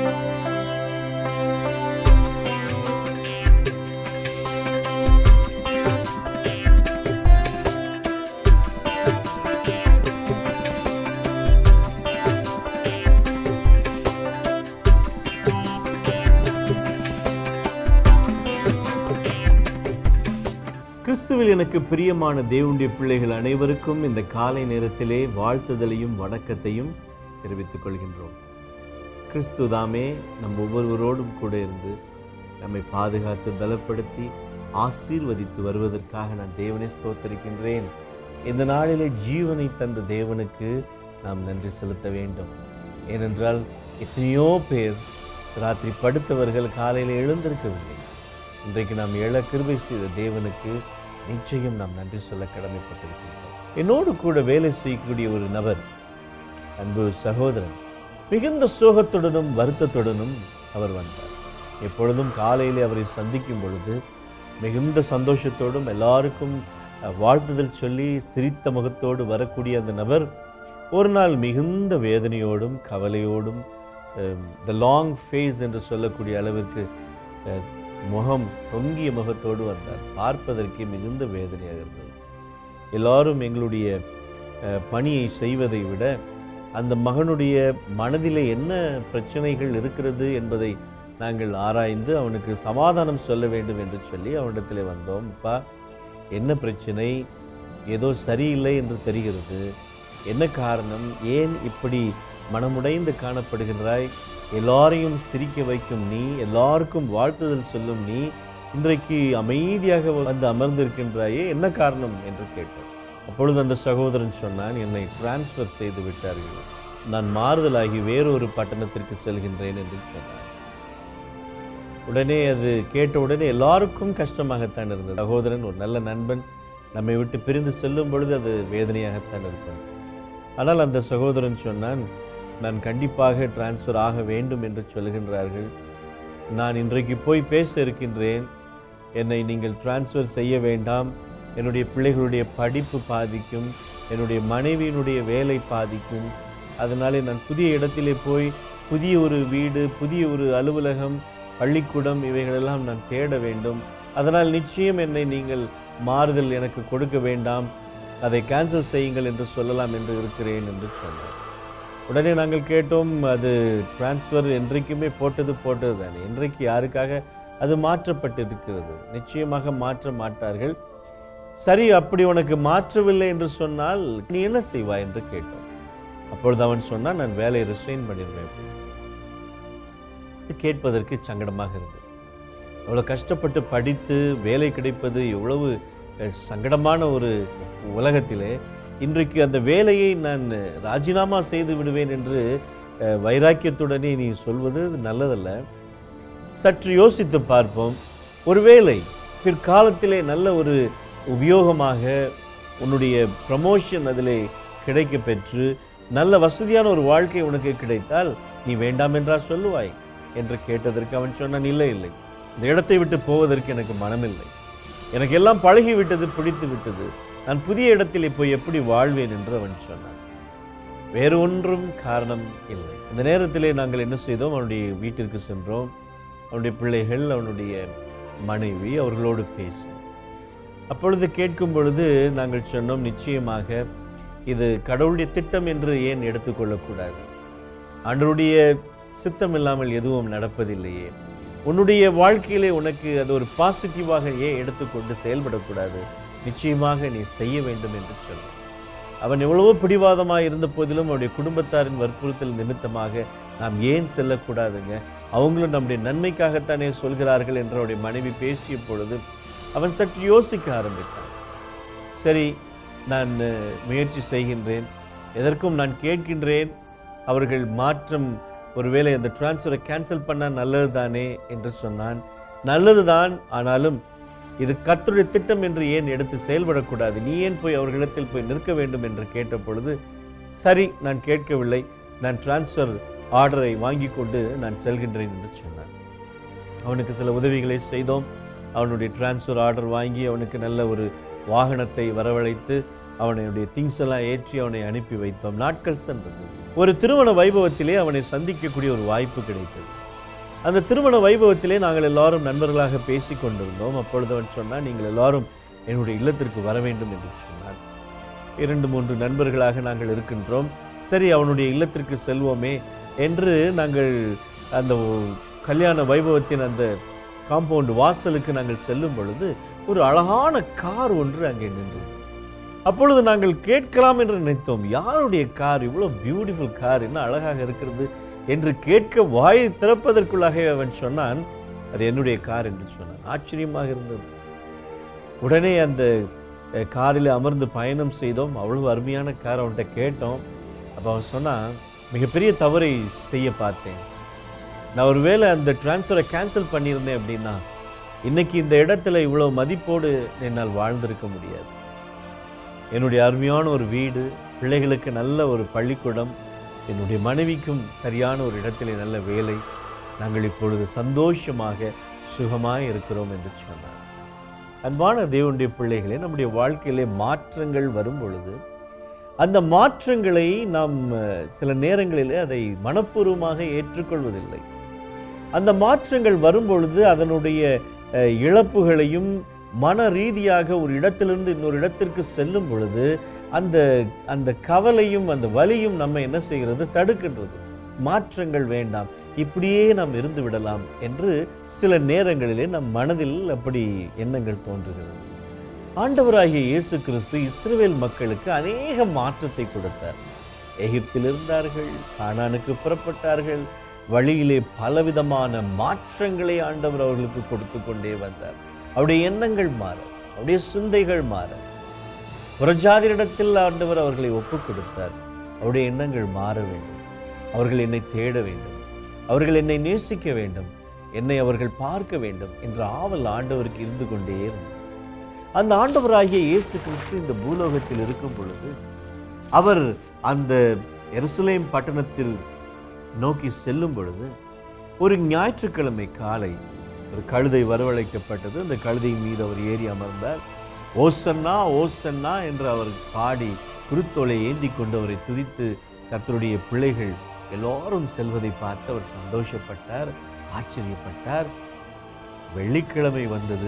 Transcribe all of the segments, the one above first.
கிறிஸ்துவில் எனக்கு பிரியமான தேவனுடைய பிள்ளைகள் அனைவருக்கும் இந்த காலை நேரத்திலே வாழ்த்துதலையும் வணக்கத்தையும் தெரிவித்துக் கொள்கின்றோம் கிறிஸ்து தாமே நம் ஒவ்வொருவரோடும் கூட இருந்து நம்மை பாதுகாத்து பலப்படுத்தி ஆசீர்வதித்து வருவதற்காக நான் தேவனை ஸ்தோத்தரிக்கின்றேன் இந்த நாளிலே ஜீவனை தந்த தேவனுக்கு நாம் நன்றி செலுத்த வேண்டும் ஏனென்றால் எத்தனையோ பேர் ராத்திரி படுத்தவர்கள் காலையில் எழுந்திருக்கவில்லை இன்றைக்கு நாம் எழ கிருபை செய்த தேவனுக்கு நிச்சயம் நாம் நன்றி சொல்ல கடமைப்பட்டிருக்கின்றோம் என்னோடு கூட வேலை செய்யக்கூடிய ஒரு நபர் அன்பு சகோதரன் மிகுந்த சோகத்துடனும் வருத்தத்துடனும் அவர் வந்தார் எப்பொழுதும் காலையிலே அவரை சந்திக்கும் பொழுது மிகுந்த சந்தோஷத்தோடும் எல்லாருக்கும் அஹ், வாழ்த்துதல் சொல்லி சிரித்த முகத்தோடு வரக்கூடிய அந்த நபர் ஒரு நாள் மிகுந்த வேதனையோடும் கவலையோடும் த லாங் ஃபேஸ் என்று சொல்லக்கூடிய அளவிற்கு அஹ், முகம் தொங்கிய முகத்தோடு வந்தார் பார்ப்பதற்கே மிகுந்த வேதனையாக இருந்தது எல்லாரும் எங்களுடைய அஹ், பணியை செய்வதை விட அந்த மகனுடைய மனதிலே என்ன பிரச்சனைகள் இருக்கிறது என்பதை நாங்கள் ஆராய்ந்து அவனுக்கு சமாதானம் சொல்ல வேண்டும் என்று சொல்லி அவனிடத்திலே வந்தோம் அப்பா என்ன பிரச்சனை ஏதோ சரியில்லை என்று தெரிகிறது என்ன காரணம் ஏன் இப்படி மனமுடைந்து காணப்படுகின்றாய் எல்லாரையும் சிரிக்க வைக்கும் நீ எல்லாருக்கும் வாழ்த்துதல் சொல்லும் நீ இன்றைக்கு அமைதியாக வந்து அமர்ந்திருக்கின்றாயே என்ன காரணம் என்று கேட்டோம் அப்பொழுது அந்த சகோதரன் சொன்னான் என்னை டிரான்ஸ்ஃபர் செய்து விட்டார்கள் நான் மாறுதலாகி வேறொரு பட்டணத்திற்கு செல்கின்றேன் என்று சொன்னான் உடனே அது கேட்ட உடனே எல்லாருக்கும் கஷ்டமாகத்தான் இருந்தது சகோதரன் ஒரு நல்ல நண்பன் நம்மை விட்டு பிரிந்து செல்லும் பொழுது அது வேதனையாகத்தான் இருக்கும் ஆனால் அந்த சகோதரன் சொன்னான் நான் கண்டிப்பாக டிரான்ஸ்ஃபர் ஆக வேண்டும் என்று சொல்கின்றார்கள் நான் இன்றைக்கு போய் பேச இருக்கின்றேன் என்னை நீங்கள் டிரான்ஸ்ஃபர் செய்ய வேண்டாம் என்னுடைய பிள்ளைகளுடைய படிப்பு பாதிக்கும் என்னுடைய மனைவியினுடைய வேலை பாதிக்கும் அதனாலே நான் புதிய இடத்திலே போய் புதிய ஒரு வீடு புதிய ஒரு அலுவலகம் பள்ளிக்கூடம் இவைகளெல்லாம் நான் தேட வேண்டும் அதனால் நிச்சயம் என்னை நீங்கள் மாறுதல் எனக்கு கொடுக்க வேண்டாம் அதை கேன்சல் செய்யுங்கள் என்று சொல்லலாம் என்று இருக்கிறேன் என்று சொன்னார் உடனே நாங்கள் கேட்டோம் அது டிரான்ஸ்ஃபர் என்றைக்குமே போட்டது போட்டது தானே இன்றைக்கு யாருக்காக அது மாற்றப்பட்டிருக்கிறது நிச்சயமாக மாற்ற மாட்டார்கள் சரி அப்படி உனக்கு மாற்றவில்லை என்று சொன்னால் நீ என்ன செய்வாய் என்று கேட்டோம் அப்பொழுது அவன் சொன்னான் நான் வேலையை ரிசைன் பண்ணிடுவேன் அப்படின்னு. இது கேட்பதற்கு சங்கடமாக இருந்தது அவ்வளோ கஷ்டப்பட்டு படித்து வேலை கிடைப்பது எவ்வளவு அஹ், சங்கடமான ஒரு உலகத்திலே இன்றைக்கு அந்த வேலையை நான் ராஜினாமா செய்து விடுவேன் என்று அஹ், வைராக்கியத்துடனே நீ சொல்வது நல்லதல்ல சற்று யோசித்து பார்ப்போம் ஒருவேளை பிற்காலத்திலே நல்ல ஒரு உபயோகமாக உன்னுடைய ப்ரமோஷன் அதிலே கிடைக்க பெற்று நல்ல வசதியான ஒரு வாழ்க்கை உனக்கு கிடைத்தால் நீ வேண்டாம் என்றா சொல்லுவாய் என்று கேட்டதற்கு அவன் சொன்னான் இல்லை இல்லை இந்த இடத்தை விட்டு போவதற்கு எனக்கு மனமில்லை எனக்கு எல்லாம் பழகி விட்டது பிடித்து விட்டது நான் புதிய இடத்திலே போய் எப்படி வாழ்வேன் என்று அவன் சொன்னான் வேறு ஒன்றும் காரணம் இல்லை இந்த நேரத்திலே நாங்கள் என்ன செய்தோம் அவனுடைய வீட்டிற்கு சென்றோம் அவனுடைய பிள்ளைகள் அவனுடைய மனைவி அவர்களோடு பேசினோம் அப்பொழுது கேட்கும் பொழுது நாங்கள் சொன்னோம் நிச்சயமாக இது கடவுளுடைய திட்டம் என்று ஏன் எடுத்துக்கொள்ளக்கூடாது ஆண்டவருடைய சித்தம் இல்லாமல் எதுவும் நடப்பதில்லையே உன்னுடைய வாழ்க்கையிலே உனக்கு அது ஒரு பாசிட்டிவாக ஏன் எடுத்துக்கொண்டு செயல்படக்கூடாது நிச்சயமாக நீ செய்ய வேண்டும் என்று சொன்னான் அவன் எவ்வளவோ பிடிவாதமாக இருந்த போதிலும் அவனுடைய குடும்பத்தாரின் வற்புறுத்தல் நிமித்தமாக நாம் ஏன் செல்லக்கூடாதுங்க அவங்களும் நம்முடைய நன்மைக்காகத்தானே சொல்கிறார்கள் என்று அவருடைய மனைவி பேசிய பொழுது அவன் சற்று யோசிக்க ஆரம்பித்தான் சரி நான் அஹ், முயற்சி செய்கின்றேன் எதற்கும் நான் கேட்கின்றேன் அவர்கள் மாற்றம் ஒருவேளை அந்த டிரான்ஸ்ஃபரை கேன்சல் பண்ணால் நல்லது தானே என்று சொன்னான் நல்லதுதான் ஆனாலும் இது கர்த்தருடைய திட்டம் என்று ஏன் எடுத்து செயல்படக்கூடாது நீ ஏன் போய் அவர்களிடத்தில் போய் நிற்க வேண்டும் என்று கேட்ட பொழுது சரி நான் கேட்கவில்லை நான் டிரான்ஸ்ஃபர் ஆர்டரை வாங்கி கொண்டு நான் செல்கின்றேன் என்று சொன்னான் அவனுக்கு சில உதவிகளை செய்தோம் அவனுடைய டிரான்ஸ்ஃபர் ஆர்டர் வாங்கி அவனுக்கு நல்ல ஒரு வாகனத்தை வரவழைத்து அவனுடைய திங்ஸ் எல்லாம் ஏற்றி அவனை அனுப்பி வைத்தோம் நாட்கள் சென்றது ஒரு திருமண வைபவத்திலே அவனை சந்திக்கக்கூடிய ஒரு வாய்ப்பு கிடைத்தது அந்த திருமண வைபவத்திலே நாங்கள் எல்லாரும் நண்பர்களாக பேசிக் கொண்டிருந்தோம் அப்பொழுது அவன் சொன்னான் நீங்கள் எல்லாரும் என்னுடைய இல்லத்திற்கு வர வேண்டும் என்று சொன்னான் இரண்டு மூன்று நண்பர்களாக நாங்கள் இருக்கின்றோம் சரி அவனுடைய இல்லத்திற்கு செல்வோமே என்று நாங்கள் அந்த கல்யாண வைபவத்தின் அந்த காம்பவுண்ட் வாசலுக்கு நாங்கள் செல்லும் பொழுது ஒரு அழகான கார் ஒன்று அங்கே நின்றது அப்பொழுது நாங்கள் கேட்கலாம் என்று நினைத்தோம் யாருடைய கார் இவ்வளவு பியூட்டிஃபுல் கார் என்ன அழகாக இருக்கிறது என்று கேட்க வாயை திறப்பதற்குள்ளாக அவன் சொன்னான் அது என்னுடைய கார் என்று சொன்னான் ஆச்சரியமாக இருந்தது உடனே அந்த அஹ், காரில் அமர்ந்து பயணம் செய்தோம் அவ்வளவு அருமையான கார் அவன்கிட்ட கேட்டோம் அப்போ அவன் சொன்னான் மிகப்பெரிய தவறை செய்ய பார்த்தேன் நான் ஒருவேளை அந்த டிரான்ஸ்ஃபரை கேன்சல் பண்ணியிருந்தேன் அப்படின்னா இன்னைக்கு இந்த இடத்துல இவ்வளவு மதிப்போடு என்னால் வாழ்ந்திருக்க முடியாது என்னுடைய அருமையான ஒரு வீடு பிள்ளைகளுக்கு நல்ல ஒரு பள்ளிக்கூடம் என்னுடைய மனைவிக்கும் சரியான ஒரு இடத்திலே நல்ல வேலை நாங்கள் இப்பொழுது சந்தோஷமாக சுகமாய் இருக்கிறோம் என்று சொன்னார் அன்பான தேவனுடைய பிள்ளைகளே நம்முடைய வாழ்க்கையிலே மாற்றங்கள் வரும் பொழுது அந்த மாற்றங்களை நாம் அஹ், சில நேரங்களிலே அதை மனப்பூர்வமாக ஏற்றுக்கொள்வதில்லை அந்த மாற்றங்கள் வரும் பொழுது அதனுடைய அஹ், இழப்புகளையும் மன ரீதியாக ஒரு இடத்திலிருந்து இன்னொரு இடத்திற்கு செல்லும் பொழுது அந்த அந்த கவலையும் அந்த வலியும் நம்ம என்ன செய்கிறது தடுக்கின்றது மாற்றங்கள் வேண்டாம் இப்படியே நாம் இருந்து விடலாம் என்று சில நேரங்களிலே நம் மனதில் அப்படி எண்ணங்கள் தோன்றுகிறது ஆண்டவராகிய இயேசு கிறிஸ்து இஸ்ரவேல் மக்களுக்கு அநேக மாற்றத்தை கொடுத்தார் எகிப்தில் இருந்தார்கள் கானானுக்கு புறப்பட்டார்கள் வழியிலே பலவிதமான மாற்றங்களை ஆண்டவர் அவர்களுக்கு கொடுத்து கொண்டே வந்தார் அவருடைய எண்ணங்கள் மாற அவருடைய சிந்தைகள் மாற புறஜாதியிடத்தில் ஆண்டவர் அவர்களை ஒப்புக் கொடுத்தார் அவருடைய எண்ணங்கள் மாற வேண்டும் அவர்கள் என்னை தேட வேண்டும் அவர்கள் என்னை நேசிக்க வேண்டும் என்னை அவர்கள் பார்க்க வேண்டும் என்ற ஆவல் ஆண்டவருக்கு இருந்து கொண்டே இருந்தது அந்த ஆண்டவராகிய இயேசு கிறிஸ்து இந்த பூலோகத்தில் இருக்கும் பொழுது அவர் அந்த எருசலேம் பட்டணத்தில் நோக்கி செல்லும் பொழுது ஒரு ஞாயிற்றுக்கிழமை காலை ஒரு கழுதை வரவழைக்கப்பட்டது அந்த கழுதையின் மீது அவர் ஏறி அமர்ந்தார் ஓசன்னா ஓசன்னா என்று அவர் பாடி குருத்தோலை ஏந்தி கொண்டு அவரை துதித்து கர்த்தருடைய பிள்ளைகள் எல்லோரும் செல்வதை பார்த்து அவர் சந்தோஷப்பட்டார் ஆச்சரியப்பட்டார் வெள்ளிக்கிழமை வந்தது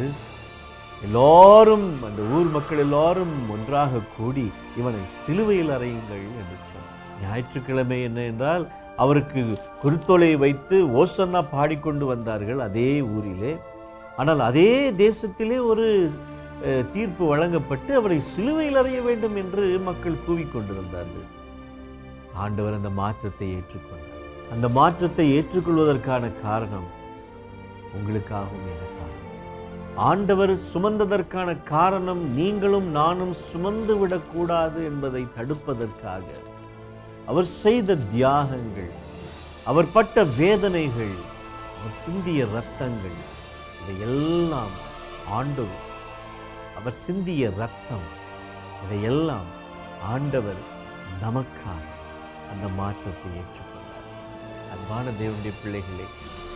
எல்லாரும் அந்த ஊர் மக்கள் எல்லாரும் ஒன்றாக கூடி இவனை சிலுவையில் அறையுங்கள் என்று சொன்னார் ஞாயிற்றுக்கிழமை என்ன என்றால் அவருக்கு குருத்தோலை வைத்து ஓசன்னா பாடிக்கொண்டு வந்தார்கள் அதே ஊரிலே ஆனால் அதே தேசத்திலே ஒரு அஹ், தீர்ப்பு வழங்கப்பட்டு அவரை சிலுவையில் அறைய வேண்டும் என்று மக்கள் கூவிக்கொண்டிருந்தார்கள் ஆண்டவர் அந்த மாற்றத்தை ஏற்றுக்கொண்டார் அந்த மாற்றத்தை ஏற்றுக்கொள்வதற்கான காரணம் உங்களுக்காகவும் எனக்காகவும் ஆண்டவர் சுமந்ததற்கான காரணம் நீங்களும் நானும் சுமந்து விடக்கூடாது என்பதை தடுப்பதற்காக அவர் செய்த தியாகங்கள் அவர் பட்ட வேதனைகள் அவர் சிந்திய ரத்தங்கள் இதையெல்லாம் ஆண்டவர் அவர் சிந்திய ரத்தம் இதையெல்லாம் ஆண்டவர் நமக்காக அந்த மாற்றத்தை ஏற்றுக்கொண்டார் அன்பான தேவனுடைய பிள்ளைகளே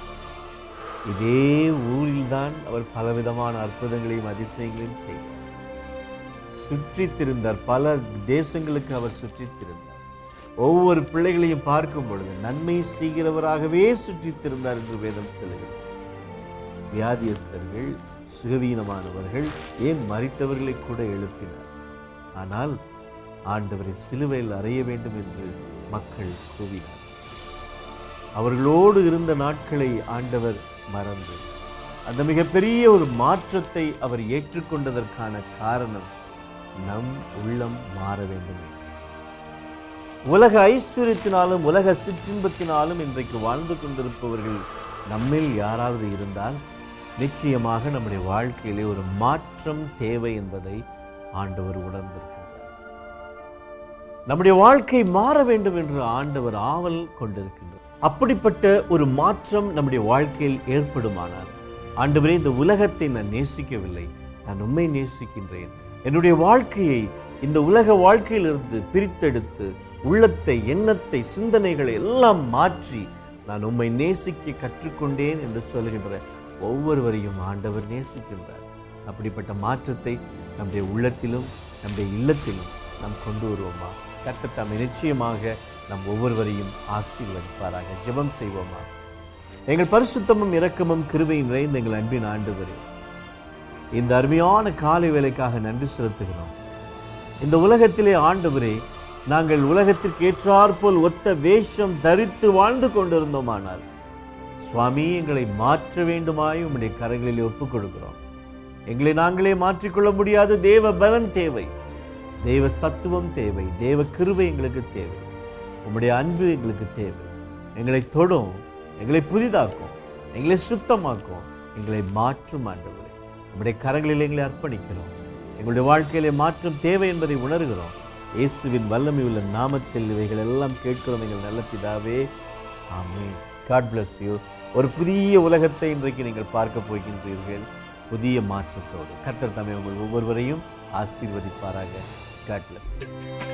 இதே ஊரில்தான் அவர் பலவிதமான அற்புதங்களையும் அதிசயங்களையும் செய்தார் சுற்றித் திரிந்தார் பல தேசங்களுக்கு அவர் சுற்றித் திரிந்தார் ஒவ்வொரு பிள்ளைகளையும் பார்க்கும் பொழுது நன்மை செய்கிறவராகவே சுற்றித் திரிந்தார் என்று வேதம் சொல்லுகிறது வியாதியஸ்தர்கள் சுகவீனமானவர்கள் ஏன் மறித்தவர்களை கூட எழுப்பினார் ஆனால் ஆண்டவரை சிலுவையில் அறைய வேண்டும் என்று மக்கள் கூவினார் அவர்களோடு இருந்த நாட்களை ஆண்டவர் மறந்து அந்த மிகப்பெரிய ஒரு மாற்றத்தை அவர் ஏற்றுக்கொண்டதற்கான காரணம் நம் உள்ளம் மாற வேண்டும் என்று. உலக ஐஸ்வர்யத்தினாலும் உலக சிற்றின்பத்தினாலும் இன்றைக்கு வாழ்ந்து கொண்டிருப்பவர்கள் நம்மில் யாராவது இருந்தால் நிச்சயமாக நம்முடைய வாழ்க்கையிலே ஒரு மாற்றம் தேவை என்பதை ஆண்டவர் உணர்ந்திருக்கிறார் நம்முடைய வாழ்க்கை மாற வேண்டும் என்று ஆண்டவர் ஆவல் கொண்டிருக்கின்றார் அப்படிப்பட்ட ஒரு மாற்றம் நம்முடைய வாழ்க்கையில் ஏற்படுமானால் ஆண்டவரே இந்த உலகத்தை நான் நேசிக்கவில்லை நான் உண்மை நேசிக்கின்றேன் என்னுடைய வாழ்க்கையை இந்த உலக வாழ்க்கையிலிருந்து பிரித்தெடுத்து உள்ளத்தை எண்ணத்தை சிந்தனைகளை எல்லாம் மாற்றி நான் உம்மை நேசிக்க கற்றுக்கொண்டேன் என்று சொல்கின்ற ஒவ்வொருவரையும் ஆண்டவர் நேசிக்கின்றார் அப்படிப்பட்ட மாற்றத்தை நம்முடைய உள்ளத்திலும் நம்முடைய இல்லத்திலும் நாம் கொண்டு வருவோமா கர்த்தர் தம்மை நிச்சயமாக நம் ஒவ்வொருவரையும் ஆசீர்வதிப்பாராக ஜெபம் செய்வோமா எங்கள் பரிசுத்தமும் இரக்கமும் கிருபையும் நிறைந்த எங்கள் அன்பின் ஆண்டவரே இந்த அருமையான காலை வேலைக்காக நன்றி செலுத்துகிறோம் இந்த உலகத்திலே ஆண்டவரே நாங்கள் உலகத்திற்கு ஏற்றாற்போல் ஒத்த வேஷம் தரித்து வாழ்ந்து கொண்டிருந்தோமானால் சுவாமி எங்களை மாற்ற வேண்டுமாய் உம்முடைய கரங்களில் ஒப்புக் கொடுக்கிறோம் எங்களை நாங்களே மாற்றிக்கொள்ள முடியாது தேவ பலன் தேவை தேவ சத்துவம் தேவை தேவ கிருபை எங்களுக்கு தேவை உம்முடைய அன்பு எங்களுக்கு தேவை எங்களை தொடும் எங்களை புதிதாக்கும் எங்களை சுத்தமாக்கும் எங்களை மாற்றும் ஆண்டவரே உம்முடைய கரங்களில் எங்களை அர்ப்பணிக்கிறோம் எங்களுடைய வாழ்க்கையிலே மாற்றம் தேவை என்பதை உணர்கிறோம் இயேசுவின் வல்லமை உள்ள நாமத்தில் இவைகள் எல்லாம் கேட்கிறோம் எங்கள் நல்ல பிதாவே ஆமென் காட் bless யூ ஒரு புதிய உலகத்தை இன்றைக்கு நீங்கள் பார்க்க போகின்றீர்கள் புதிய மாற்றத்தோடு கர்த்தர் தம்மை உங்கள் ஒவ்வொருவரையும் ஆசீர்வதிப்பாராக காட் bless you.